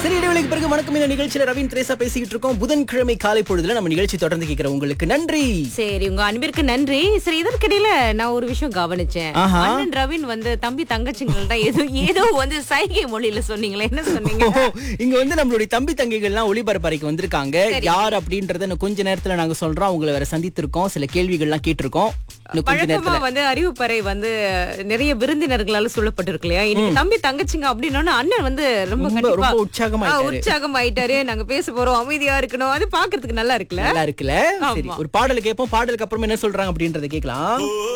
சரி இடைவெளிக்கு பிறகு வணக்கம் இந்த நிகழ்ச்சியில ரவீன் திரேசா பேசிக்கிட்டு இருக்கோம் புதன்கிழமை காலை பொழுதுல நம்ம நிகழ்ச்சி தொடர்ந்து கேட்கிற உங்களுக்கு நன்றி சரி உங்க அன்பிற்கு நன்றி சரி இதற்கிடையில நான் ஒரு விஷயம் கவனிச்சேன் ஆஹா. அண்ணன் ரவின் வந்து தம்பி தங்கச்சிங்கள்ட்ட ஏதோ ஏதோ வந்து சைகை மொழியில சொன்னீங்களே என்ன சொன்னீங்க ஓ, இங்க வந்து நம்மளுடைய தம்பி தங்கைகள்லாம் ஒளிபரப்பறைக்கு வந்திருக்காங்க யார் அப்படின்றத இன்னும் கொஞ்ச நேரத்துல நாங்க சொல்றோம் அவங்கள வேற சந்தித்திருக்கோம் சில கேள்விகள்லாம் கேட்டிருக்கோம் இன்னும் கொஞ்ச வழக்கமா நேரத்துல வந்து அறிவுப்பறை வந்து நிறைய விருந்தினர்களால சொல்லப்பட்டிருக்கு இல்லையா இன்னைக்கு தம்பி தங்கச்சிங்க அப்படின்னா அண்ணன் வந்து ரொம்ப ரொம்ப கண்டிப்பா ரொம்ப உற்சாகமாயிட்டாரு உற்சாகம் ஆயிட்டாரு நாங்க பேச போறோம் அமைதியா இருக்கணும் அது பாக்குறதுக்கு நல்லா இருக்குல்ல நல்லா இருக்குல்ல சரி ஆமா. ஒரு பாடல் கேட்போம் பாடலுக்கு அப்புறம் என்ன சொல்றாங்க அப்படின்றத கேட்கலாம்